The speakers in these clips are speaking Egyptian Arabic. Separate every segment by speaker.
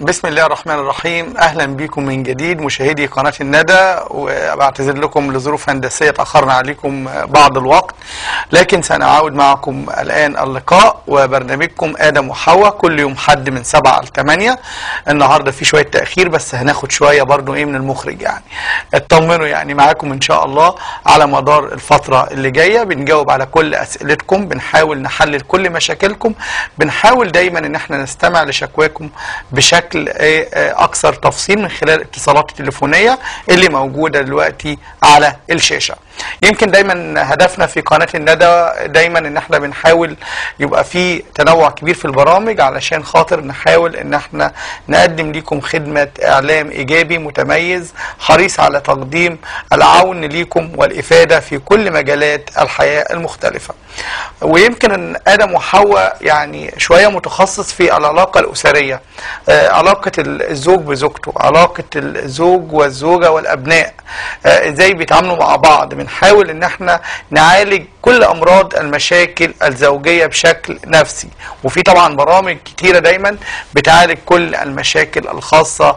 Speaker 1: بسم الله الرحمن الرحيم اهلا بكم من جديد مشاهدي قناه الندى وبعتذر لكم لظروف هندسيه تاخرنا عليكم بعض الوقت لكن سنعود معكم الان اللقاء وبرنامجكم ادم وحواء كل يوم حد من 7 ل 8 النهارده في شويه تاخير بس هناخد شويه برضو ايه من المخرج يعني اطمنوا يعني معاكم ان شاء الله على مدار الفتره اللي جايه بنجاوب على كل اسئلتكم بنحاول نحلل كل مشاكلكم بنحاول دايما ان احنا نستمع لشكواكم بشكل اكثر تفصيل من خلال الاتصالات التليفونيه اللي موجوده دلوقتي على الشاشه يمكن دايما هدفنا في قناه الندى دايما ان احنا بنحاول يبقى في تنوع كبير في البرامج علشان خاطر نحاول ان احنا نقدم لكم خدمه اعلام ايجابي متميز حريص على تقديم العون ليكم والافاده في كل مجالات الحياه المختلفه ويمكن ان ادم وحواء يعني شويه متخصص في العلاقه الاسريه علاقه الزوج بزوجته علاقه الزوج والزوجه والابناء ازاي بيتعاملوا مع بعض بنحاول ان احنا نعالج كل امراض المشاكل الزوجيه بشكل نفسي وفي طبعا برامج كتيره دايما بتعالج كل المشاكل الخاصه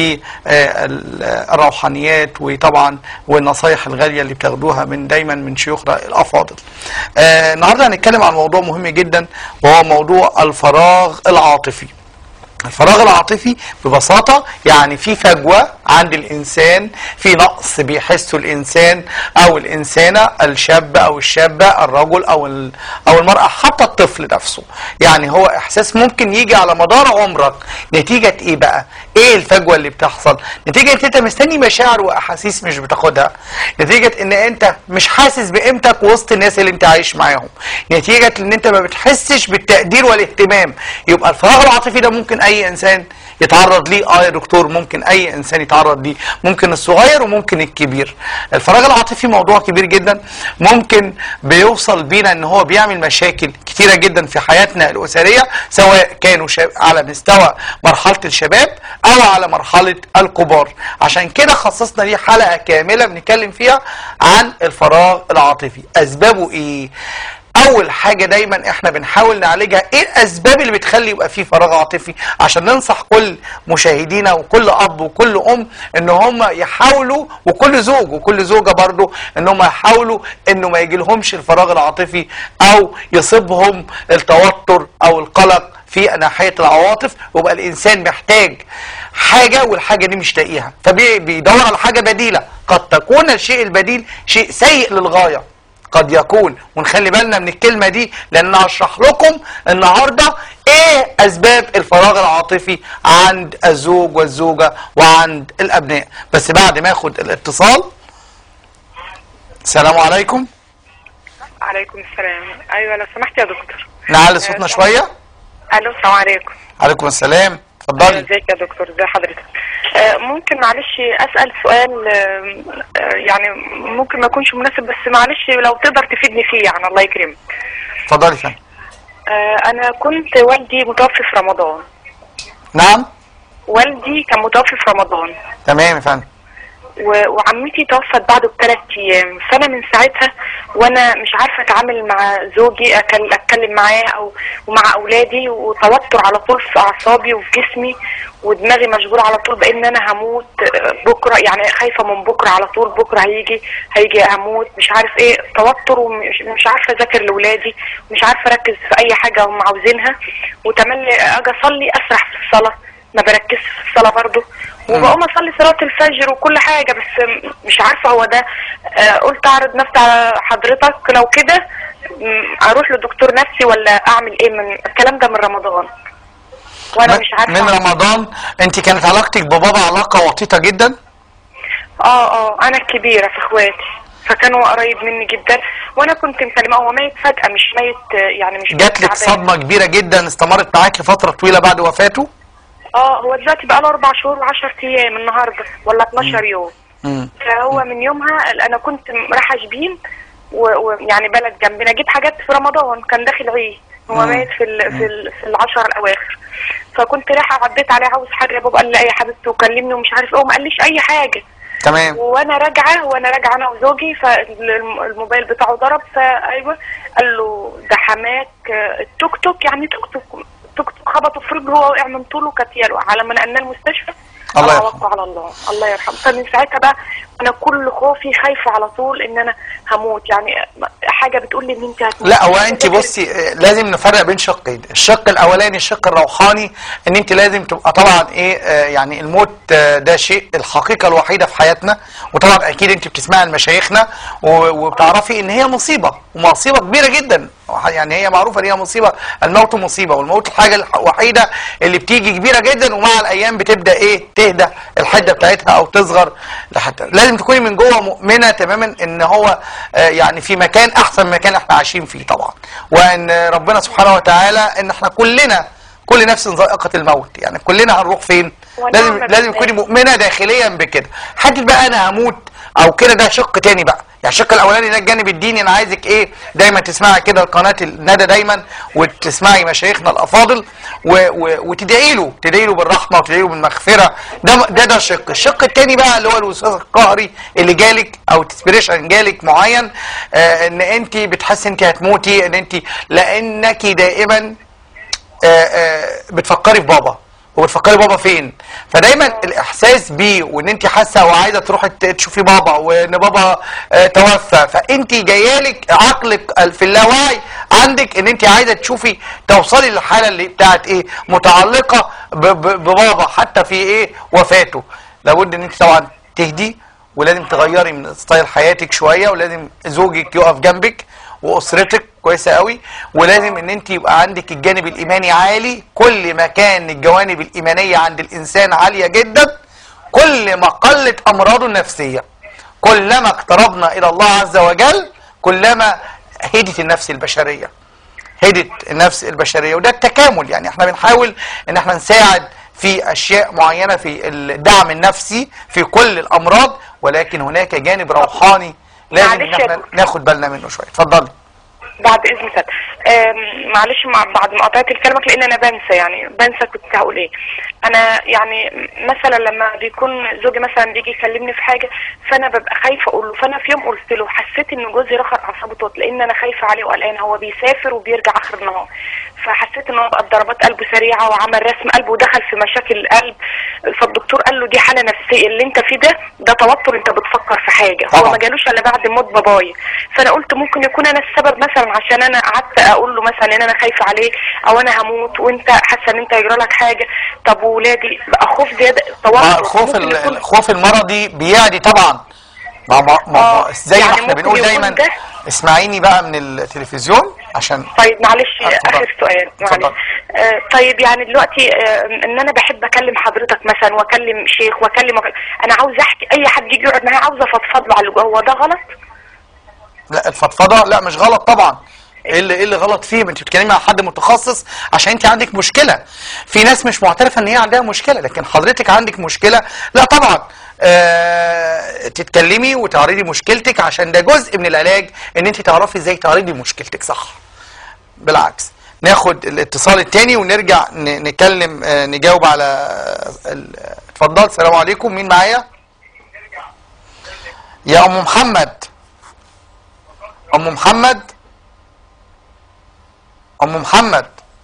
Speaker 1: بالروحانيات وطبعا والنصايح الغاليه اللي بتاخدوها من دايما من شيوخنا الافاضل. آه النهارده هنتكلم عن موضوع مهم جدا وهو موضوع الفراغ العاطفي. الفراغ العاطفي ببساطة يعني في فجوة عند الإنسان في نقص بيحسه الإنسان أو الإنسانة الشاب أو الشابة الرجل أو أو المرأة حتى الطفل نفسه يعني هو إحساس ممكن يجي على مدار عمرك نتيجة إيه بقى؟ إيه الفجوة اللي بتحصل؟ نتيجة إن أنت مستني مشاعر وأحاسيس مش بتاخدها نتيجة إن أنت مش حاسس بقيمتك وسط الناس اللي أنت عايش معاهم نتيجة إن أنت ما بتحسش بالتقدير والاهتمام يبقى الفراغ العاطفي ده ممكن اي انسان يتعرض ليه اه يا دكتور ممكن اي انسان يتعرض ليه ممكن الصغير وممكن الكبير الفراغ العاطفي موضوع كبير جدا ممكن بيوصل بينا ان هو بيعمل مشاكل كتيره جدا في حياتنا الاسريه سواء كانوا على مستوى مرحله الشباب او على مرحله الكبار عشان كده خصصنا ليه حلقه كامله بنتكلم فيها عن الفراغ العاطفي اسبابه ايه اول حاجه دايما احنا بنحاول نعالجها ايه الاسباب اللي بتخلي يبقى في فراغ عاطفي عشان ننصح كل مشاهدينا وكل اب وكل ام ان هم يحاولوا وكل زوج وكل زوجه برضو ان هم يحاولوا انه ما يجيلهمش الفراغ العاطفي او يصيبهم التوتر او القلق في ناحيه العواطف ويبقى الانسان محتاج حاجه والحاجه دي مش لاقيها فبيدور على حاجه بديله قد تكون الشيء البديل شيء سيء للغايه قد يكون ونخلي بالنا من الكلمه دي لان هشرح لكم النهارده ايه اسباب الفراغ العاطفي عند الزوج والزوجه وعند الابناء بس بعد ما اخد الاتصال السلام عليكم
Speaker 2: عليكم السلام ايوه لو سمحت يا دكتور
Speaker 1: نعلي صوتنا شويه
Speaker 2: الو السلام عليكم
Speaker 1: عليكم السلام اتفضلي
Speaker 2: ازيك يا دكتور ازي حضرتك آه ممكن معلش اسال سؤال آه يعني ممكن ما يكونش مناسب بس معلش لو تقدر تفيدني فيه يعني الله يكرمك
Speaker 1: اتفضلي فندم
Speaker 2: آه انا كنت والدي متوفي في رمضان
Speaker 1: نعم
Speaker 2: والدي كان متوفي في رمضان
Speaker 1: تمام يا فندم
Speaker 2: وعمتي توفت بعده بثلاث ايام فانا من ساعتها وانا مش عارفه اتعامل مع زوجي اتكلم معاه او ومع اولادي وتوتر على طول في اعصابي وفي جسمي ودماغي مشغوله على طول بان انا هموت بكره يعني خايفه من بكره على طول بكره هيجي هيجي هموت مش عارف ايه توتر ومش مش عارفه اذاكر لاولادي مش عارفه اركز في اي حاجه هم عاوزينها وتملي اجي اصلي اسرح في الصلاه ما بركزش في الصلاه برضه وبقوم اصلي صلاه الفجر وكل حاجه بس مش عارفه هو ده آه قلت اعرض نفسي على حضرتك لو كده اروح لدكتور نفسي ولا اعمل ايه من الكلام ده من رمضان وانا مش عارفه
Speaker 1: من رمضان انت كانت علاقتك ببابا علاقه وطيده جدا
Speaker 2: اه اه انا الكبيره في اخواتي فكان هو قريب مني جدا وانا كنت مكلمه هو ميت فجاه مش ميت يعني مش
Speaker 1: جات لك صدمه كبيره جدا استمرت معاكي فتره طويله بعد وفاته
Speaker 2: اه هو دلوقتي بقى له اربع شهور و10 ايام النهارده ولا 12 يوم
Speaker 1: مم.
Speaker 2: فهو من يومها انا كنت رايحه شبين ويعني بلد جنبنا جيت حاجات في رمضان كان داخل عيد هو
Speaker 1: مم.
Speaker 2: مات في ال في ال في العشر الاواخر فكنت رايحه عديت عليه عاوز حاجه بابا قال لي ايه يا حبيبتي وكلمني ومش عارف ايه وما قاليش اي حاجه
Speaker 1: تمام
Speaker 2: وانا راجعه وانا راجعه انا وزوجي فالموبايل بتاعه ضرب فايوه قال له ده حماك آه، التوك توك يعني توك توك توك توك خبطه في رجله ووقع من طوله كتياله على ما نقلناه المستشفى
Speaker 1: الله
Speaker 2: أنا
Speaker 1: يرحمه.
Speaker 2: توكل على الله الله يرحمه فمن ساعتها بقى انا كل خوفي خايفه على طول ان انا هموت يعني حاجه بتقول لي ان انت هتموت
Speaker 1: لا هو انت بصي آه، لازم نفرق بين شقين الشق الاولاني الشق الروحاني ان انت لازم تبقى طبعا ايه آه، يعني الموت آه، ده شيء الحقيقه الوحيده في حياتنا وطبعا اكيد انت بتسمعي لمشايخنا و- وبتعرفي ان هي مصيبه ومصيبه كبيره جدا يعني هي معروفه ان هي مصيبه الموت مصيبه والموت الحاجه الوحيده اللي بتيجي كبيره جدا ومع الايام بتبدا ايه تهدى الحده بتاعتها او تصغر لحتى لازم تكوني من جوه مؤمنه تماما ان هو آه، يعني في مكان احسن من مكان احنا عايشين فيه طبعا وان ربنا سبحانه وتعالى ان احنا كلنا كل نفس ذائقه الموت يعني كلنا هنروح فين
Speaker 2: ونعم
Speaker 1: لازم
Speaker 2: بالله.
Speaker 1: لازم تكوني مؤمنه داخليا بكده حته بقى انا هموت او كده ده شق تاني بقى يعني الشق الاولاني ده الجانب الديني انا عايزك ايه دايما تسمعي كده قناه الندى دايما وتسمعي مشايخنا الافاضل و و وتدعي له تدعي له بالرحمه وتدعي له بالمغفره ده ده ده الشق الشق التاني بقى اللي هو الوسواس القهري اللي جالك او تسبريشن جالك معين آه ان انت بتحسي انت هتموتي ان انت لانك دائما آه، آه، بتفكري في بابا وبتفكري بابا فين فدايما الاحساس بيه وان انت حاسه وعايزه تروحي ت- تشوفي بابا وان بابا آه، توفى فانت جايالك عقلك ال- في اللاوعي عندك ان انت عايزه تشوفي توصلي للحاله اللي بتاعت ايه متعلقه ب- ب- ببابا حتى في ايه وفاته لابد ان انت طبعا تهدي ولازم تغيري من ستايل حياتك شويه ولازم زوجك يقف جنبك واسرتك كويسه قوي ولازم ان انت يبقى عندك الجانب الايماني عالي كل ما كان الجوانب الايمانيه عند الانسان عاليه جدا كل ما قلت امراضه النفسيه كلما اقتربنا الى الله عز وجل كلما هدت النفس البشريه هدت النفس البشريه وده التكامل يعني احنا بنحاول ان احنا نساعد في اشياء معينه في الدعم النفسي في كل الامراض ولكن هناك جانب روحاني لازم ان
Speaker 2: معلش يا
Speaker 1: احنا
Speaker 2: دكتور.
Speaker 1: ناخد بالنا منه شويه اتفضلي
Speaker 2: بعد اذن سد معلش مع بعد ما قطعت الكلمه لان انا بنسى يعني بنسى كنت هقول ايه انا يعني مثلا لما بيكون زوجي مثلا بيجي يكلمني في حاجه فانا ببقى خايفه اقول له فانا في يوم قلت له حسيت ان جوزي رخر اعصابه توت لان انا خايفه عليه وقلقانه هو بيسافر وبيرجع اخر النهار فحسيت ان هو بقى ضربات قلبه سريعه وعمل رسم قلب ودخل في مشاكل القلب فالدكتور قال له دي حاله نفسيه اللي انت فيه ده ده توتر انت بتفكر في حاجه هو
Speaker 1: طبعا.
Speaker 2: ما جالوش الا بعد موت بابايا فانا قلت ممكن يكون انا السبب مثلا عشان انا قعدت اقول له مثلا ان انا خايفه عليه او انا هموت وانت حاسه ان انت يجرى لك حاجه طب وولادي بقى خوف زياده
Speaker 1: ما
Speaker 2: توتر
Speaker 1: الخوف
Speaker 2: ممكن
Speaker 1: ال-
Speaker 2: يكون-
Speaker 1: الخوف المرضي بيعدي طبعا ما ما ما
Speaker 2: آه،
Speaker 1: زي ما
Speaker 2: يعني
Speaker 1: احنا
Speaker 2: ممكن
Speaker 1: بنقول
Speaker 2: يكون
Speaker 1: دايما
Speaker 2: ده-
Speaker 1: اسمعيني بقى من التلفزيون عشان
Speaker 2: طيب معلش
Speaker 1: اتفضل.
Speaker 2: اخر سؤال
Speaker 1: اتفضل.
Speaker 2: معلش آه طيب يعني دلوقتي آه ان انا بحب اكلم حضرتك مثلا واكلم شيخ واكلم وأكلم- انا عاوزه احكي اي حد يجي يقعد معايا عاوزه افضفض له على اللي جوه هو ده غلط؟
Speaker 1: لا الفضفضه لا مش غلط طبعا ايه اللي ايه اللي غلط فيه ما انت بتتكلمي مع حد متخصص عشان انت عندك مشكله في ناس مش معترفه ان هي عندها مشكله لكن حضرتك عندك مشكله لا طبعا آه تتكلمي وتعرضي مشكلتك عشان ده جزء من العلاج ان انت تعرفي ازاي تعرضي مشكلتك صح بالعكس ناخد الاتصال التاني ونرجع ن- نكلم آه، نجاوب على ال- اتفضل السلام عليكم مين معايا يا ام محمد ام محمد ام محمد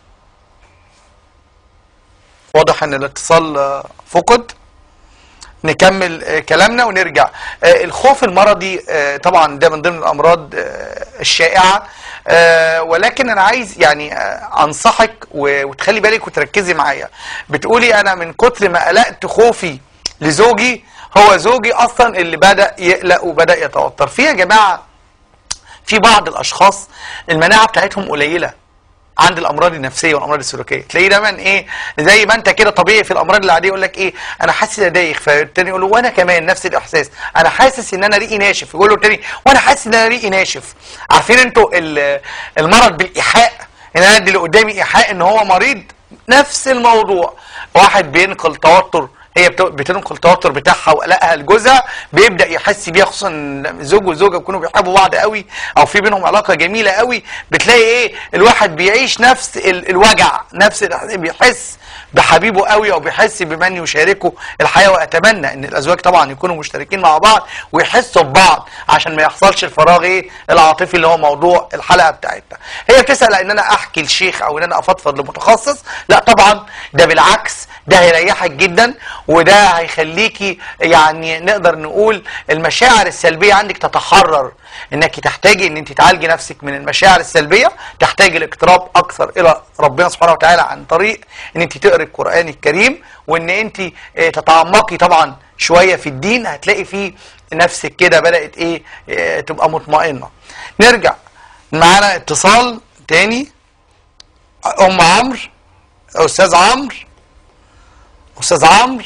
Speaker 1: واضح ان الاتصال آه، فقد نكمل آه، كلامنا ونرجع آه، الخوف المرضي آه، طبعا ده من ضمن الامراض آه، الشائعه آه، ولكن انا عايز يعني آه، انصحك و- وتخلي بالك وتركزي معايا بتقولي انا من كتر ما قلقت خوفي لزوجي هو زوجي اصلا اللي بدا يقلق وبدا يتوتر في يا جماعه في بعض الاشخاص المناعه بتاعتهم قليله عند الامراض النفسيه والامراض السلوكيه تلاقيه دايما ايه زي ما انت كده طبيعي في الامراض العاديه يقول لك ايه انا حاسس ان دايخ فالتاني يقول له وانا كمان نفس الاحساس انا حاسس ان انا ريقي ناشف يقول له التاني وانا حاسس ان انا ريقي ناشف عارفين انتوا ال- المرض بالايحاء ان انا ادي اللي قدامي ايحاء ان هو مريض نفس الموضوع واحد بينقل توتر هي بت- بتنقل التوتر بتاعها وقلقها لجوزها بيبدا يحس بيها خصوصا إن زوج وزوجه بيكونوا بيحبوا بعض قوي او في بينهم علاقه جميله قوي بتلاقي ايه الواحد بيعيش نفس ال- الوجع نفس الإحساس، بيحس بحبيبه قوي او بيحس بمن يشاركه الحياه واتمنى ان الازواج طبعا يكونوا مشتركين مع بعض ويحسوا ببعض عشان ما يحصلش الفراغ ايه العاطفي اللي هو موضوع الحلقه بتاعتنا هي بتسال ان انا احكي لشيخ او ان انا افضفض لمتخصص لا طبعا ده بالعكس ده هيريحك جدا وده هيخليكي يعني نقدر نقول المشاعر السلبيه عندك تتحرر انك تحتاجي ان انت تعالجي نفسك من المشاعر السلبيه تحتاجي الاقتراب اكثر الى ربنا سبحانه وتعالى عن طريق ان انت تقري القران الكريم وان انت آه، تتعمقي طبعا شويه في الدين هتلاقي فيه نفسك كده بدات ايه آه، تبقى مطمئنه نرجع معانا اتصال تاني ام عمرو استاذ عمرو استاذ عمرو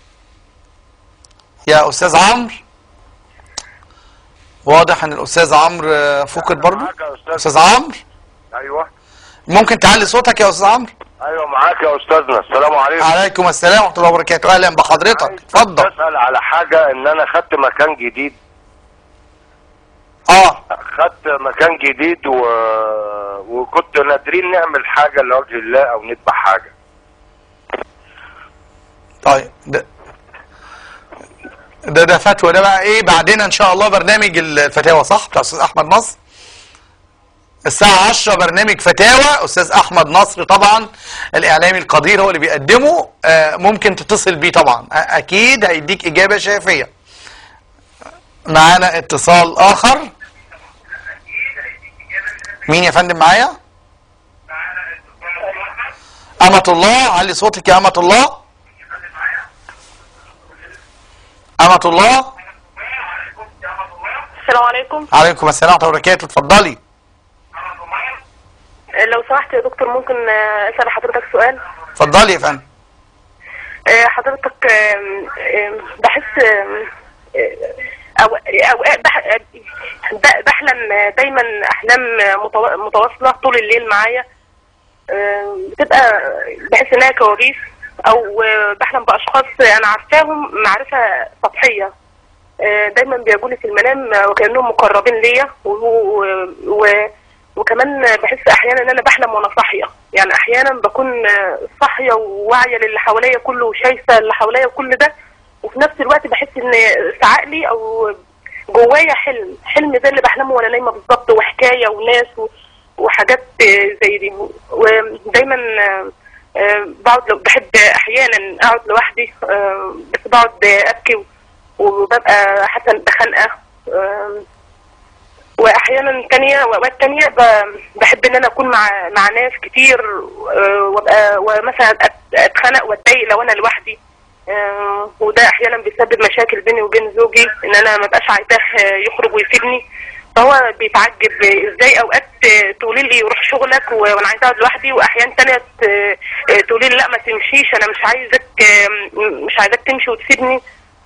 Speaker 1: يا استاذ عمرو واضح ان الاستاذ عمرو آه، فقد برضه
Speaker 3: معاك يا أستاذ.
Speaker 1: استاذ عمرو
Speaker 3: ايوه
Speaker 1: ممكن تعلي صوتك يا استاذ عمرو
Speaker 3: ايوه معاك يا استاذنا السلام عليكم
Speaker 1: عليكم السلام ورحمه الله وبركاته اهلا بحضرتك
Speaker 3: عايز
Speaker 1: اتفضل
Speaker 3: اسال على حاجه ان انا خدت مكان جديد
Speaker 1: اه
Speaker 3: خدت مكان جديد و... وكنت نادرين نعمل حاجه لوجه الله او نذبح حاجه
Speaker 1: طيب ده ده ده فتوى ده بقى ايه بعدين ان شاء الله برنامج الفتاوى صح بتاع استاذ احمد نصر الساعة 10 برنامج فتاوى استاذ احمد نصر طبعا الاعلامي القدير هو اللي بيقدمه آه ممكن تتصل بيه طبعا آه اكيد هيديك اجابة شافية معانا اتصال اخر مين يا فندم معايا أمة الله علي صوتك يا أمة الله أمة الله
Speaker 2: السلام عليكم
Speaker 1: عليكم السلام ورحمة الله وبركاته اتفضلي
Speaker 2: لو سمحت يا دكتور ممكن آه، اسال حضرتك سؤال
Speaker 1: اتفضلي يا فندم
Speaker 2: آه، حضرتك آم، آم، بحس آم، آه، أو اوقات بح- ب- بحلم دايما احلام متوا- متواصله طول الليل معايا آم، بتبقى بحس انها كوابيس او آه، بحلم باشخاص انا عارفاهم معرفه سطحيه آه، دايما بيجوا لي في المنام آه، وكانهم مقربين ليا و... و... وكمان بحس احيانا ان انا بحلم وانا صاحيه يعني احيانا بكون آه، صاحيه وواعيه للي حواليا كله وشايفه اللي حواليا كل ده وفي نفس الوقت بحس ان في عقلي او جوايا حلم حلم زي اللي بحلمه وانا نايمه بالظبط وحكايه وناس و... وحاجات آه، زي دي ودايما آه، آه، بقعد لو بحب احيانا اقعد لوحدي آه، بس بقعد ابكي وببقى حاسه بخنقه آم، واحيانا تانية واوقات تانية ب- بحب ان انا اكون مع مع ناس كتير آه، وابقى ومثلا أت- اتخنق واتضايق لو انا لوحدي آه، وده احيانا بيسبب مشاكل بيني وبين زوجي ان انا ما بقاش عايزاه يخرج ويسيبني فهو بيتعجب ازاي اوقات تقولي لي روح شغلك و- وانا عايزه اقعد لوحدي واحيان تانية ت- تقولي لي لا ما تمشيش انا مش عايزك مش عايزاك تمشي وتسيبني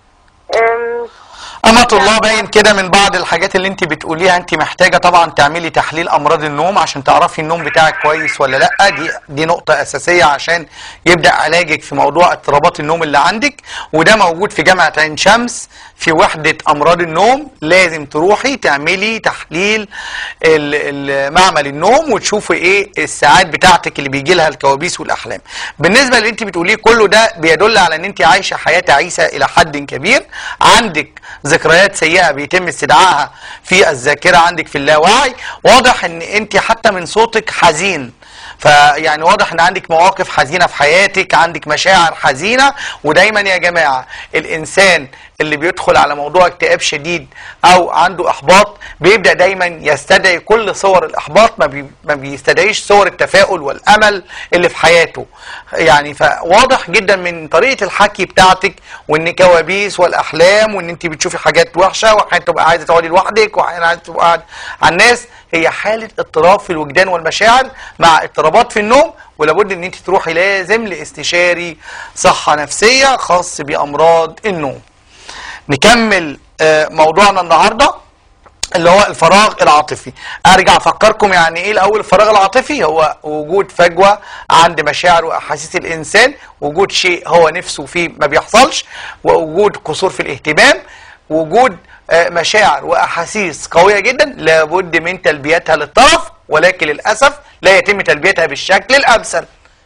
Speaker 2: أم،
Speaker 1: أمة الله باين كده من بعض الحاجات اللي انت بتقوليها انت محتاجة طبعا تعملي تحليل أمراض النوم عشان تعرفي النوم بتاعك كويس ولا لأ دي دي نقطة أساسية عشان يبدأ علاجك في موضوع اضطرابات النوم اللي عندك وده موجود في جامعة عين شمس في وحدة أمراض النوم لازم تروحي تعملي تحليل ال- ال- معمل النوم وتشوفي ايه الساعات بتاعتك اللي بيجي لها الكوابيس والأحلام بالنسبة اللي انت بتقوليه كله ده بيدل على ان انت عايشة حياة تعيسة إلى حد كبير عندك ذكريات سيئة بيتم استدعائها في الذاكرة عندك في اللاوعي واضح ان انت حتى من صوتك حزين فيعني واضح ان عندك مواقف حزينه في حياتك عندك مشاعر حزينه ودايما يا جماعه الانسان اللي بيدخل على موضوع اكتئاب شديد او عنده احباط بيبدا دايما يستدعي كل صور الاحباط ما, بي ما بيستدعيش صور التفاؤل والامل اللي في حياته يعني فواضح جدا من طريقه الحكي بتاعتك وان كوابيس والاحلام وان انت بتشوفي حاجات وحشه وحاجات تبقى عايزه تقعدي لوحدك وحاجات عايزه تبقى قاعد على الناس هي حاله اضطراب في الوجدان والمشاعر مع اضطرابات في النوم ولابد ان انت تروحي لازم لاستشاري صحه نفسيه خاص بامراض النوم نكمل آه، موضوعنا النهارده اللي هو الفراغ العاطفي ارجع افكركم يعني ايه الاول الفراغ العاطفي هو وجود فجوه عند مشاعر واحاسيس الانسان وجود شيء هو نفسه فيه ما بيحصلش ووجود قصور في الاهتمام وجود آه، مشاعر واحاسيس قويه جدا لابد من تلبيتها للطرف ولكن للاسف لا يتم تلبيتها بالشكل الامثل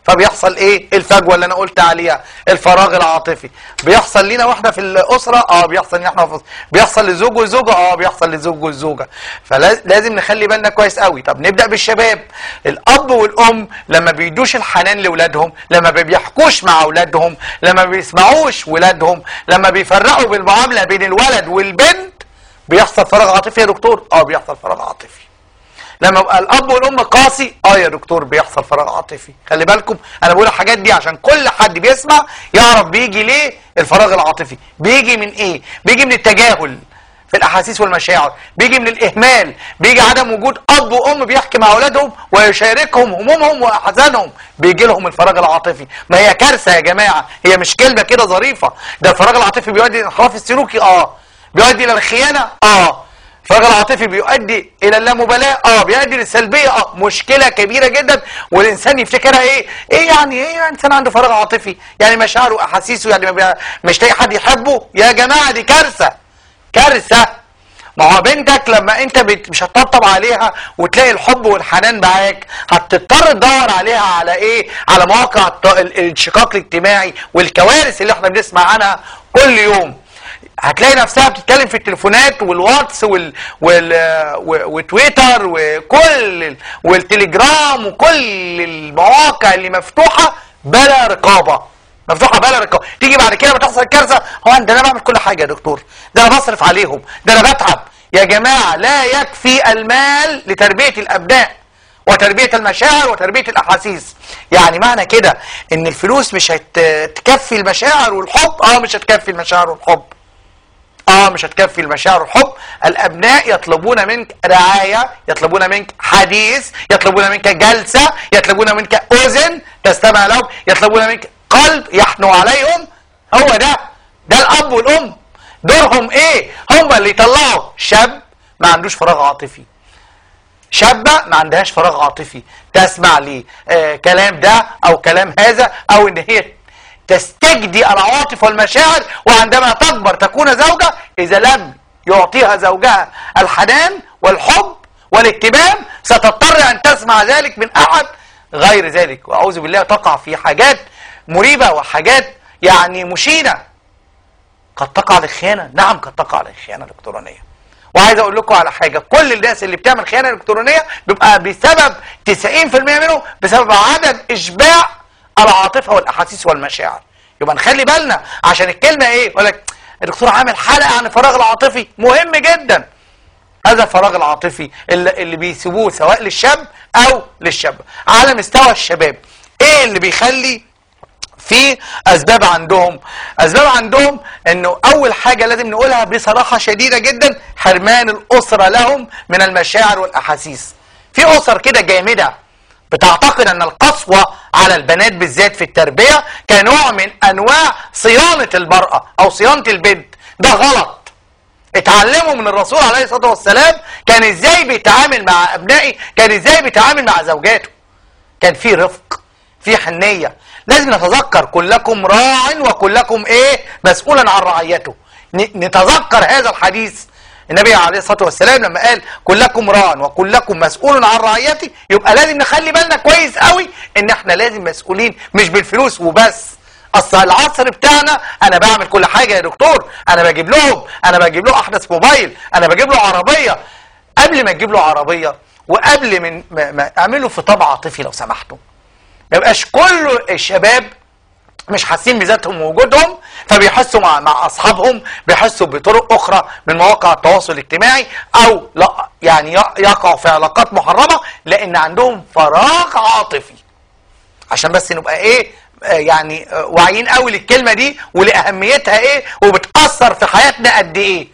Speaker 1: فبيحصل ايه الفجوه اللي انا قلت عليها الفراغ العاطفي بيحصل لينا واحنا في الاسره اه بيحصل لينا احنا في بيحصل لزوج وزوجه اه بيحصل لزوج وزوجه فلازم نخلي بالنا كويس قوي طب نبدا بالشباب الاب والام لما بيدوش الحنان لاولادهم لما ما بيحكوش مع اولادهم لما ما بيسمعوش ولادهم لما بيفرقوا بالمعامله بين الولد والبنت بيحصل فراغ عاطفي يا دكتور اه بيحصل فراغ عاطفي لما يبقى الاب والام قاسي اه يا دكتور بيحصل فراغ عاطفي خلي بالكم انا بقول الحاجات دي عشان كل حد بيسمع يعرف بيجي ليه الفراغ العاطفي بيجي من ايه بيجي من التجاهل في الاحاسيس والمشاعر بيجي من الاهمال بيجي عدم وجود اب وام بيحكي مع اولادهم ويشاركهم همومهم واحزانهم بيجي لهم الفراغ العاطفي ما هي كارثه يا جماعه هي مش كلمه كده ظريفه ده الفراغ العاطفي بيؤدي للانحراف السلوكي اه بيؤدي الى الخيانه اه الفراغ العاطفي بيؤدي الى اللامبالاه اه بيؤدي للسلبيه اه مشكله كبيره جدا والانسان يفتكرها ايه ايه يعني ايه يعني انسان عنده فراغ عاطفي يعني مشاعره واحاسيسه يعني ما بي- مش لاقي حد يحبه يا جماعه دي كارثه كارثه ما هو بنتك لما انت بت- مش هتطبطب عليها وتلاقي الحب والحنان معاك هتضطر تدور عليها على ايه على مواقع الت- ال- الانشقاق الاجتماعي والكوارث اللي احنا بنسمع عنها كل يوم هتلاقي نفسها بتتكلم في التليفونات والواتس وال وال و- وتويتر وكل ال- والتليجرام وكل المواقع اللي مفتوحه بلا رقابه مفتوحه بلا رقابه تيجي بعد كده بتحصل كارثه هو ده انا بعمل كل حاجه يا دكتور ده انا بصرف عليهم ده انا بتعب يا جماعه لا يكفي المال لتربيه الابناء وتربيه المشاعر وتربيه الاحاسيس يعني معنى كده ان الفلوس مش هتكفي المشاعر والحب اه مش هتكفي المشاعر والحب اه مش هتكفي المشاعر والحب الابناء يطلبون منك رعايه يطلبون منك حديث يطلبون منك جلسه يطلبون منك اذن تستمع لهم يطلبون منك قلب يحنو عليهم هو ده ده الاب والام دورهم ايه هم اللي يطلعوا شاب ما عندوش فراغ عاطفي شابة ما عندهاش فراغ عاطفي تسمع لي آه كلام ده او كلام هذا او ان هي تستجدي العواطف والمشاعر وعندما تكبر تكون زوجة اذا لم يعطيها زوجها الحنان والحب والاهتمام ستضطر ان تسمع ذلك من احد غير ذلك واعوذ بالله تقع في حاجات مريبة وحاجات يعني مشينة قد تقع للخيانة نعم قد تقع للخيانة الالكترونية وعايز اقول لكم على حاجه كل الناس اللي بتعمل خيانه الكترونيه بيبقى بسبب 90% منهم بسبب عدم اشباع العاطفه والاحاسيس والمشاعر يبقى نخلي بالنا عشان الكلمه ايه يقول لك الدكتور عامل حلقه عن الفراغ العاطفي مهم جدا هذا الفراغ العاطفي اللي, اللي بيسيبوه سواء للشاب او للشاب على مستوى الشباب ايه اللي بيخلي في اسباب عندهم اسباب عندهم انه اول حاجه لازم نقولها بصراحه شديده جدا حرمان الاسره لهم من المشاعر والاحاسيس في اسر كده جامده بتعتقد ان القسوه على البنات بالذات في التربيه كنوع من انواع صيانه المراه او صيانه البنت ده غلط اتعلموا من الرسول عليه الصلاه والسلام كان ازاي بيتعامل مع ابنائي كان ازاي بيتعامل مع زوجاته كان في رفق في حنيه لازم نتذكر كلكم راع وكلكم ايه مسؤولا عن رعيته ن- نتذكر هذا الحديث النبي عليه الصلاه والسلام لما قال كلكم راع وكلكم مسؤول عن رعيتي يبقى لازم نخلي بالنا كويس قوي ان احنا لازم مسؤولين مش بالفلوس وبس اصل العصر بتاعنا انا بعمل كل حاجه يا دكتور انا بجيب لهم انا بجيب له احدث موبايل انا بجيب له عربيه قبل ما تجيب له عربيه وقبل من ما ما اعمله خطاب عاطفي لو سمحتوا ما يبقاش كل الشباب مش حاسين بذاتهم ووجودهم فبيحسوا مع مع اصحابهم بيحسوا بطرق اخرى من مواقع التواصل الاجتماعي او لا يعني ي- يقعوا في علاقات محرمه لان عندهم فراغ عاطفي عشان بس نبقى ايه آه، يعني آه، واعيين قوي للكلمه دي ولاهميتها ايه وبتاثر في حياتنا قد ايه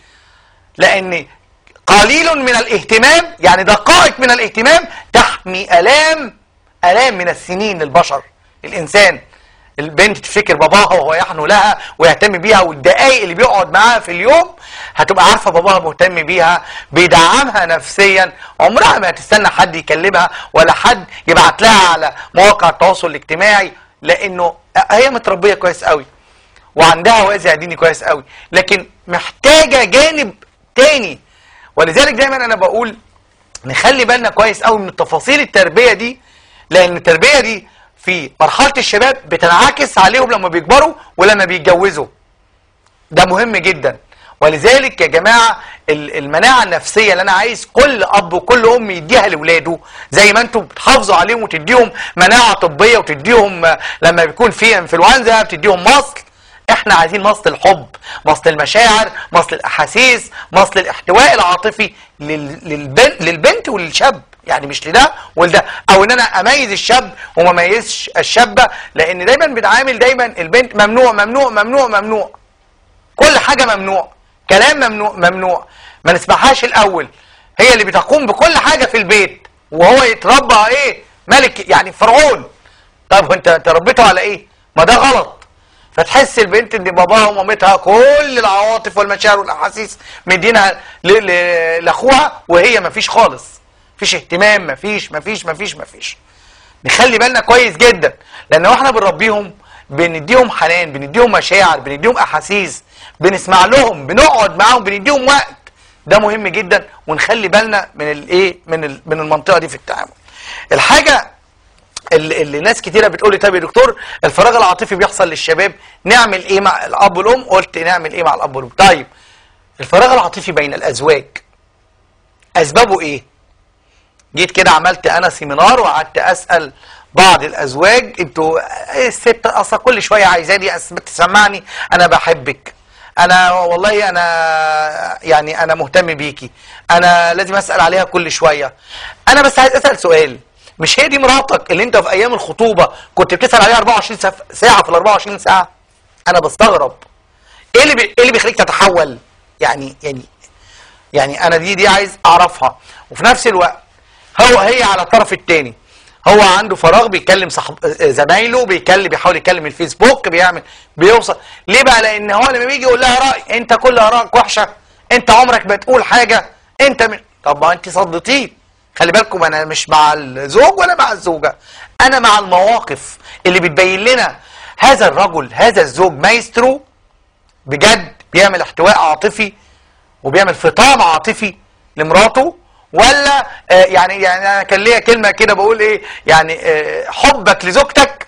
Speaker 1: لان قليل من الاهتمام يعني دقائق من الاهتمام تحمي الام الام من السنين للبشر الانسان البنت تفتكر باباها وهو يحنو لها ويهتم بيها والدقايق اللي بيقعد معاها في اليوم هتبقى عارفه باباها مهتم بيها بيدعمها نفسيا عمرها ما هتستنى حد يكلمها ولا حد يبعت لها على مواقع التواصل الاجتماعي لانه هي متربيه كويس قوي وعندها وازع ديني كويس قوي لكن محتاجه جانب تاني ولذلك دايما انا بقول نخلي بالنا كويس قوي من تفاصيل التربيه دي لان التربيه دي في مرحله الشباب بتنعكس عليهم لما بيكبروا ولما بيتجوزوا ده مهم جدا ولذلك يا جماعه ال- المناعه النفسيه اللي انا عايز كل اب وكل ام يديها لاولاده زي ما انتم بتحافظوا عليهم وتديهم مناعه طبيه وتديهم آه، لما بيكون في انفلونزا بتديهم مصل احنا عايزين مصل الحب مصل المشاعر مصل الاحاسيس مصل الاحتواء العاطفي لل- للبنت للبنت وللشاب يعني مش لده ولده او ان انا اميز الشاب وما اميزش الشابه لان دايما بنعامل دايما البنت ممنوع ممنوع ممنوع ممنوع كل حاجه ممنوع كلام ممنوع ممنوع ما نسمعهاش الاول هي اللي بتقوم بكل حاجه في البيت وهو يتربى ايه ملك يعني فرعون طب وانت انت ربيته على ايه ما ده غلط فتحس البنت ان باباها ومامتها كل العواطف والمشاعر والاحاسيس مدينها ل- ل- لاخوها وهي مفيش خالص مفيش اهتمام مفيش مفيش مفيش مفيش نخلي بالنا كويس جدا لان واحنا بنربيهم بنديهم حنان بنديهم مشاعر بنديهم احاسيس بنسمع لهم بنقعد معاهم بنديهم وقت ده مهم جدا ونخلي بالنا من الايه من ال- من المنطقه دي في التعامل الحاجه اللي, اللي ناس كتيره بتقول لي طب يا دكتور الفراغ العاطفي بيحصل للشباب نعمل ايه مع الاب والام قلت نعمل ايه مع الاب والام طيب الفراغ العاطفي بين الازواج اسبابه ايه جيت كده عملت انا سيمينار وقعدت اسال بعض الازواج انتوا إيه الست اصلا كل شويه عايزاني أس- تسمعني انا بحبك انا والله انا يعني انا مهتم بيكي انا لازم اسال عليها كل شويه انا بس عايز اسال سؤال مش هي دي مراتك اللي انت في ايام الخطوبه كنت بتسال عليها 24 ساعه ساعة في ال 24 ساعه انا بستغرب ايه اللي بي... ايه اللي بيخليك تتحول يعني يعني يعني انا دي دي عايز اعرفها وفي نفس الوقت هو هي على الطرف الثاني هو عنده فراغ بيكلم صاحب زمايله بيكلم بيحاول يكلم الفيسبوك بيعمل بيوصل ليه بقى لان هو لما بيجي يقول لها راي انت كل ارائك وحشه انت عمرك ما تقول حاجه انت م... طب ما انت صدتيه خلي بالكم انا مش مع الزوج ولا مع الزوجه انا مع المواقف اللي بتبين لنا هذا الرجل هذا الزوج مايسترو بجد بيعمل احتواء عاطفي وبيعمل فطام عاطفي لمراته ولا آه يعني يعني انا كان ليا كلمه كده بقول ايه يعني آه حبك لزوجتك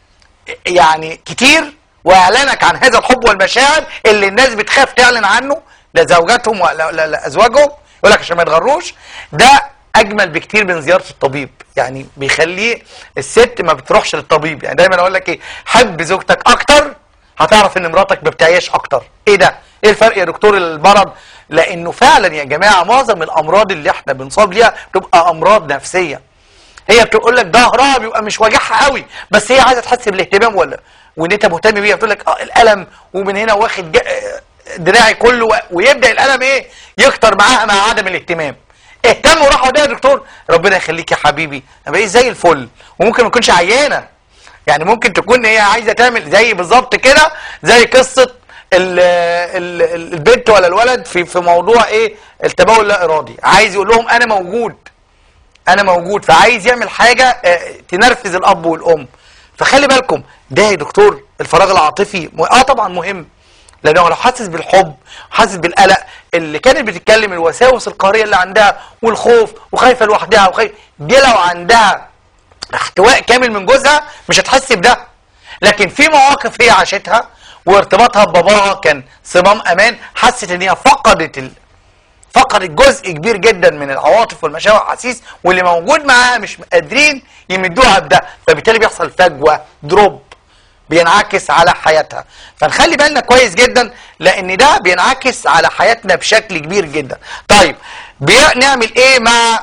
Speaker 1: يعني كتير واعلانك عن هذا الحب والمشاعر اللي الناس بتخاف تعلن عنه لزوجاتهم ولا لا- لازواجهم يقول لك عشان ما يتغروش ده اجمل بكتير من زياره الطبيب يعني بيخليه الست ما بتروحش للطبيب يعني دايما اقول لك ايه حب زوجتك اكتر هتعرف ان مراتك ما بتعيش اكتر ايه ده ايه الفرق يا دكتور المرض لانه فعلا يا جماعه معظم الامراض اللي احنا بنصاب ليها بتبقى امراض نفسيه هي بتقول لك ظهرها بيبقى مش واجعها قوي بس هي عايزه تحس بالاهتمام ولا وان انت مهتم بيها بتقول لك اه الالم ومن هنا واخد جا- دراعي كله و- ويبدا الالم ايه يكتر معاها مع عدم الاهتمام اهتم وراح وداها يا دكتور ربنا يخليك يا حبيبي انا بقيت زي الفل وممكن ما تكونش عيانه يعني ممكن تكون هي عايزه تعمل زي بالظبط كده زي قصه ال ال ال- البنت ولا الولد في في موضوع ايه التبول اللا ارادي عايز يقول لهم انا موجود انا موجود فعايز يعمل حاجه آه، تنرفز الاب والام فخلي بالكم ده يا دكتور الفراغ العاطفي م- اه طبعا مهم لانه لو حاسس بالحب حاسس بالقلق اللي كانت بتتكلم الوساوس القهريه اللي عندها والخوف وخايفه لوحدها وخايفه دي لو عندها احتواء كامل من جوزها مش هتحس بده لكن في مواقف هي عاشتها وارتباطها بباباها كان صمام امان حست ان هي فقدت ال... فقدت جزء كبير جدا من العواطف والمشاعر والاحاسيس واللي موجود معاها مش قادرين يمدوها بده فبالتالي بيحصل فجوه دروب بينعكس على حياتها فنخلي بالنا كويس جدا لان ده بينعكس على حياتنا بشكل كبير جدا طيب بي- نعمل ايه مع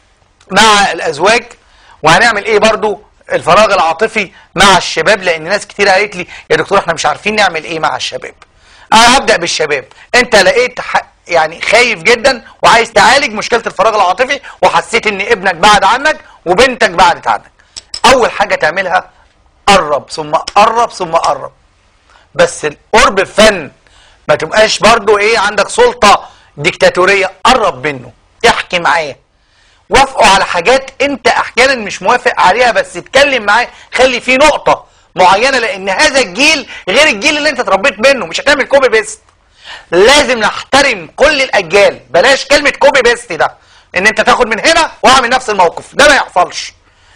Speaker 1: مع الازواج وهنعمل ايه برضو الفراغ العاطفي مع الشباب لان ناس كتير قالت لي يا دكتور احنا مش عارفين نعمل ايه مع الشباب انا هبدا بالشباب انت لقيت ح... يعني خايف جدا وعايز تعالج مشكله الفراغ العاطفي وحسيت ان ابنك بعد عنك وبنتك بعدت عنك اول حاجه تعملها قرب ثم قرب ثم قرب بس القرب فن ما تبقاش برضو ايه عندك سلطه ديكتاتوريه قرب منه احكي معاه وافقوا على حاجات انت احيانا مش موافق عليها بس اتكلم معاه خلي فيه نقطه معينه لان هذا الجيل غير الجيل اللي انت اتربيت منه مش هتعمل كوبي بيست لازم نحترم كل الاجيال بلاش كلمه كوبي بيست ده ان انت تاخد من هنا واعمل نفس الموقف ده ما يحصلش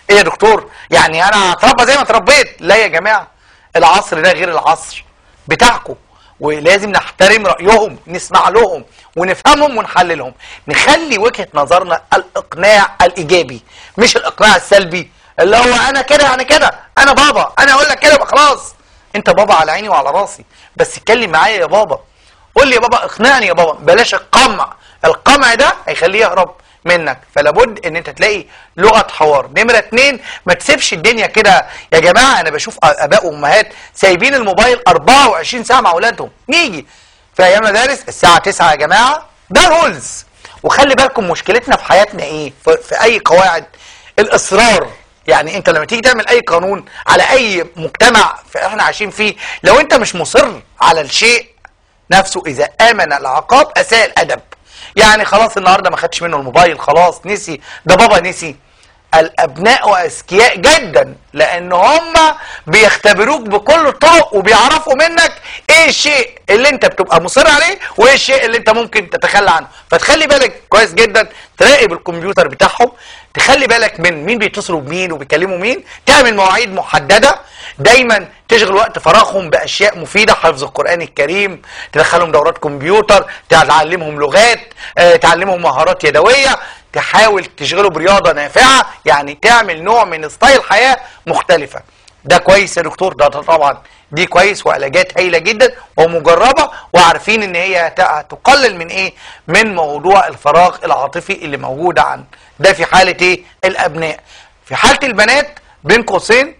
Speaker 1: ايه يا دكتور يعني انا اتربى زي ما اتربيت لا يا جماعه العصر ده غير العصر بتاعكم ولازم نحترم رايهم نسمع لهم ونفهمهم ونحللهم نخلي وجهه نظرنا الاقناع الايجابي مش الاقناع السلبي اللي هو انا كده يعني كده انا بابا انا اقول لك كده يبقى خلاص انت بابا على عيني وعلى راسي بس اتكلم معايا يا بابا قول لي يا بابا اقنعني يا بابا بلاش القمع القمع ده هيخليه يهرب منك فلا بد ان انت تلاقي لغه حوار نمره اتنين ما تسيبش الدنيا كده يا جماعه انا بشوف اباء وامهات سايبين الموبايل 24 ساعه مع اولادهم نيجي في ايام مدارس الساعه 9 يا جماعه ده رولز وخلي بالكم مشكلتنا في حياتنا ايه في, في اي قواعد الاصرار يعني انت لما تيجي تعمل اي قانون على اي مجتمع في احنا عايشين فيه لو انت مش مصر على الشيء نفسه اذا امن العقاب اساء الادب يعني خلاص النهارده ما خدش منه الموبايل خلاص نسي ده بابا نسي الابناء اذكياء جدا لان هم بيختبروك بكل الطرق وبيعرفوا منك ايه الشيء اللي انت بتبقى مصر عليه وايه الشيء اللي انت ممكن تتخلى عنه فتخلي بالك كويس جدا تراقب الكمبيوتر بتاعهم تخلي بالك من مين بيتصلوا بمين وبيكلموا مين تعمل مواعيد محدده دايما تشغل وقت فراغهم باشياء مفيده حفظ القران الكريم تدخلهم دورات كمبيوتر تعلمهم لغات آه، تعلمهم مهارات يدويه تحاول تشغله برياضه نافعه يعني تعمل نوع من ستايل حياه مختلفه ده كويس يا دكتور ده طبعا دي كويس وعلاجات هايله جدا ومجربه وعارفين ان هي هت- هتقلل من ايه من موضوع الفراغ العاطفي اللي موجود عند ده في حاله ايه الابناء في حاله البنات بين قوسين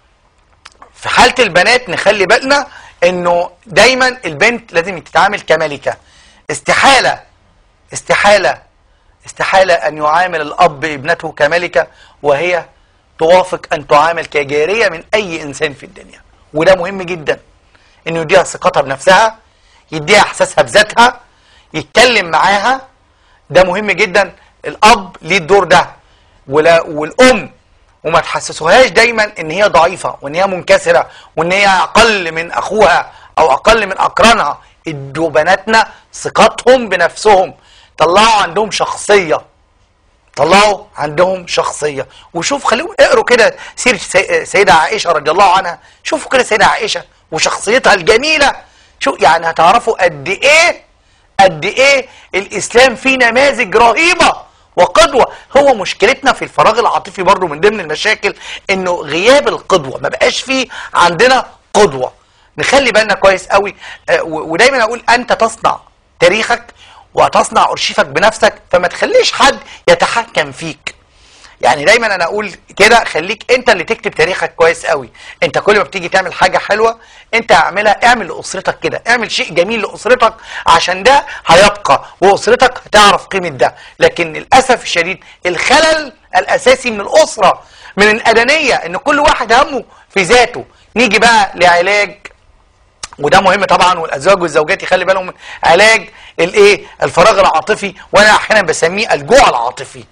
Speaker 1: في حاله البنات نخلي بالنا انه دايما البنت لازم تتعامل كملكه استحاله استحاله استحاله ان يعامل الاب ابنته كملكه وهي توافق ان تعامل كجاريه من اي انسان في الدنيا وده مهم جدا انه يديها ثقتها بنفسها يديها احساسها بذاتها يتكلم معاها ده مهم جدا الاب ليه الدور ده ولا والام وما تحسسوهاش دايما ان هي ضعيفه وان هي منكسره وان هي اقل من اخوها او اقل من اقرانها ادوا بناتنا ثقتهم بنفسهم طلعوا عندهم شخصيه طلعوا عندهم شخصيه وشوف خليهم اقروا كده سيره سي- سيده عائشه رضي الله عنها شوفوا كده سيده عائشه وشخصيتها الجميله شو يعني هتعرفوا قد ايه قد ايه الاسلام فيه نماذج رهيبه وقدوه هو مشكلتنا في الفراغ العاطفي برضو من ضمن المشاكل انه غياب القدوه ما بقاش فيه عندنا قدوه نخلي بالنا كويس قوي آه، و- ودايما اقول انت تصنع تاريخك وتصنع ارشيفك بنفسك فما تخليش حد يتحكم فيك يعني دايما انا اقول كده خليك انت اللي تكتب تاريخك كويس قوي انت كل ما بتيجي تعمل حاجه حلوه انت اعملها اعمل لاسرتك كده اعمل شيء جميل لاسرتك عشان ده هيبقى واسرتك هتعرف قيمه ده لكن للاسف الشديد الخلل الاساسي من الاسره من الانانيه ان كل واحد همه في ذاته نيجي بقى لعلاج وده مهم طبعا والازواج والزوجات يخلي بالهم من علاج الايه الفراغ العاطفي وانا احيانا بسميه الجوع العاطفي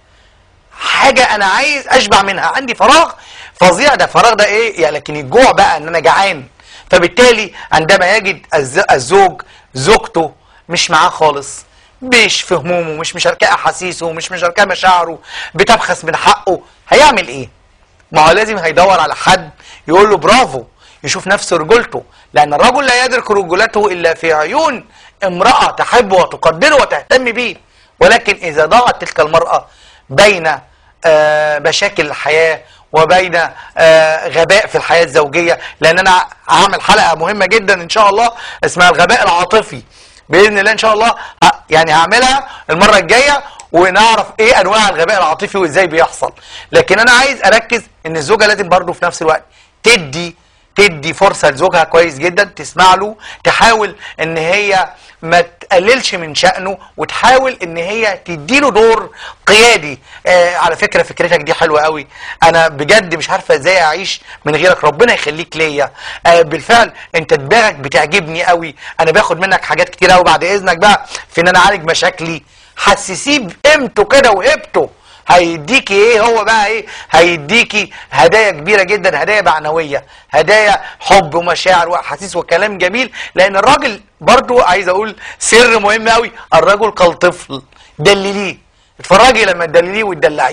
Speaker 1: حاجه انا عايز اشبع منها عندي فراغ فظيع ده فراغ ده ايه يعني لكن الجوع بقى ان انا جعان فبالتالي عندما يجد الز- الزوج زوجته مش معاه خالص مش في همومه مش مشاركاه احاسيسه مش مشاركاه مشاعره بتبخس من حقه هيعمل ايه ما هو لازم هيدور على حد يقول له برافو يشوف نفسه رجولته لان الرجل لا يدرك رجولته الا في عيون امراه تحبه وتقدره وتهتم به ولكن اذا ضاعت تلك المراه بين آه، مشاكل الحياه وبين آه، غباء في الحياه الزوجيه لان انا هعمل حلقه مهمه جدا ان شاء الله اسمها الغباء العاطفي باذن الله ان شاء الله ه- يعني هعملها المره الجايه ونعرف ايه انواع الغباء العاطفي وازاي بيحصل لكن انا عايز اركز ان الزوجه لازم برضه في نفس الوقت تدي تدي فرصه لزوجها كويس جدا تسمع له تحاول ان هي ما تقللش من شأنه وتحاول ان هي تديله دور قيادي آه على فكره فكرتك دي حلوه قوي انا بجد مش عارفه ازاي اعيش من غيرك ربنا يخليك ليا آه بالفعل انت دماغك بتعجبني قوي انا باخد منك حاجات كتير قوي بعد اذنك بقى في ان انا اعالج مشاكلي حسسيه بقيمته كده وهيبته هيديكي ايه هو بقى ايه هيديكي هدايا كبيره جدا هدايا معنويه هدايا حب ومشاعر واحاسيس وكلام جميل لان الراجل برضو عايز اقول سر مهم قوي الرجل كالطفل دلليه اتفرجي لما تدلليه وتدلعيه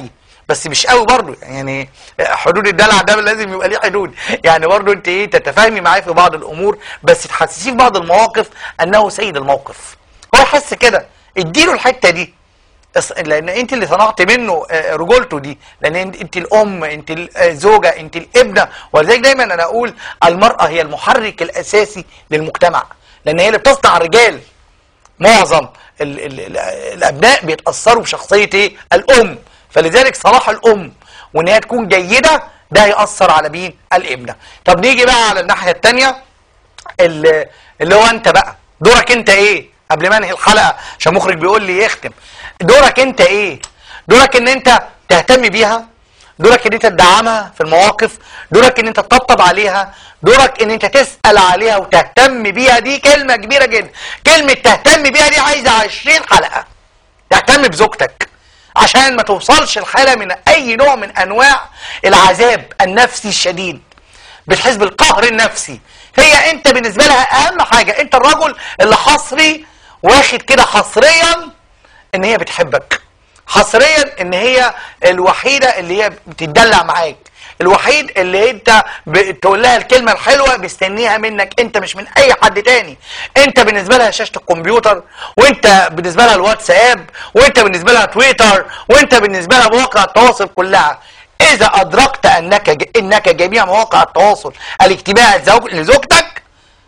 Speaker 1: بس مش قوي برضه يعني حدود الدلع ده لازم يبقى ليه حدود يعني برضه انت ايه تتفاهمي معاه في بعض الامور بس تحسسيه في بعض المواقف انه سيد الموقف هو يحس كده اديله الحته دي اس- لان انت اللي صنعت منه آه، رجولته دي لان انت انت الام انت الزوجه انت الابنه ولذلك دايما انا اقول المراه هي المحرك الاساسي للمجتمع لان هي اللي بتصنع الرجال معظم ال ال ال الابناء بيتاثروا بشخصيه ايه الام فلذلك صلاح الام وان هي تكون جيده ده هيأثر على مين الابنه طب نيجي بقى على الناحيه الثانيه اللي, اللي هو انت بقى دورك انت ايه قبل ما انهي الحلقه عشان المخرج بيقول لي يختم دورك انت ايه دورك ان انت تهتم بيها دورك ان انت تدعمها في المواقف دورك ان انت تطبطب عليها دورك ان انت تسأل عليها وتهتم بيها دي كلمة كبيرة جدا كلمة تهتم بيها دي عايزة 20 حلقة تهتم بزوجتك عشان ما توصلش الحالة من اي نوع من انواع العذاب النفسي الشديد بتحس بالقهر النفسي هي انت بالنسبة لها اهم حاجة انت الرجل اللي حصري واخد كده حصريا ان هي بتحبك حصريا ان هي الوحيدة اللي هي بتدلع معاك الوحيد اللي انت بتقول لها الكلمة الحلوة مستنيها منك انت مش من اي حد تاني انت بالنسبة لها شاشة الكمبيوتر وانت بالنسبة لها الواتساب وانت بالنسبة لها تويتر وانت بالنسبة لها مواقع التواصل كلها اذا ادركت انك ج... انك جميع مواقع التواصل الاجتماعي لزوج- لزوجتك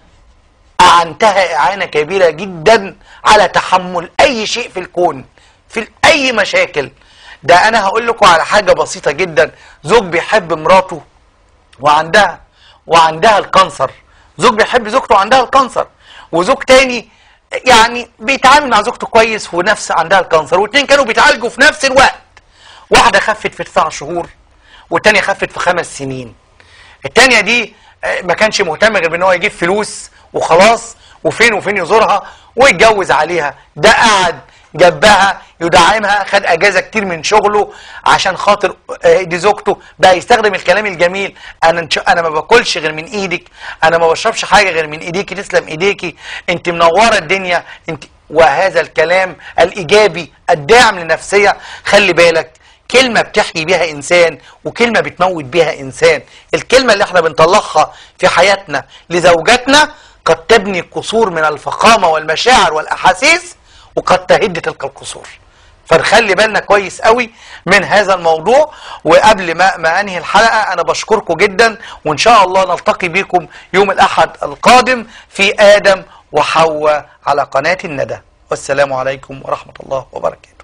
Speaker 1: أعنتها إعانة كبيرة جدا على تحمل أي شيء في الكون في أي مشاكل ده أنا هقول لكم على حاجة بسيطة جدا زوج بيحب مراته وعندها وعندها الكانسر زوج بيحب زوجته وعندها الكانسر وزوج تاني يعني بيتعامل مع زوجته كويس ونفس عندها الكانسر والاتنين كانوا بيتعالجوا في نفس الوقت واحدة خفت في تسع شهور والتانية خفت في خمس سنين التانية دي آه، ما كانش مهتم غير بان هو يجيب فلوس وخلاص وفين وفين يزورها ويتجوز عليها ده قعد جنبها يدعمها خد اجازه كتير من شغله عشان خاطر آه، دي زوجته بقى يستخدم الكلام الجميل انا نش- انا ما باكلش غير من ايدك انا ما بشربش حاجه غير من ايديكي تسلم ايديكي انت منوره الدنيا انت وهذا الكلام الايجابي الداعم للنفسيه خلي بالك كلمة بتحيي بيها إنسان وكلمة بتموت بيها إنسان الكلمة اللي احنا بنطلقها في حياتنا لزوجاتنا قد تبني قصور من الفخامة والمشاعر والأحاسيس وقد تهد تلك القصور فنخلي بالنا كويس قوي من هذا الموضوع وقبل ما ما انهي الحلقه انا بشكركم جدا وان شاء الله نلتقي بكم يوم الاحد القادم في ادم وحواء على قناه الندى والسلام عليكم ورحمه الله وبركاته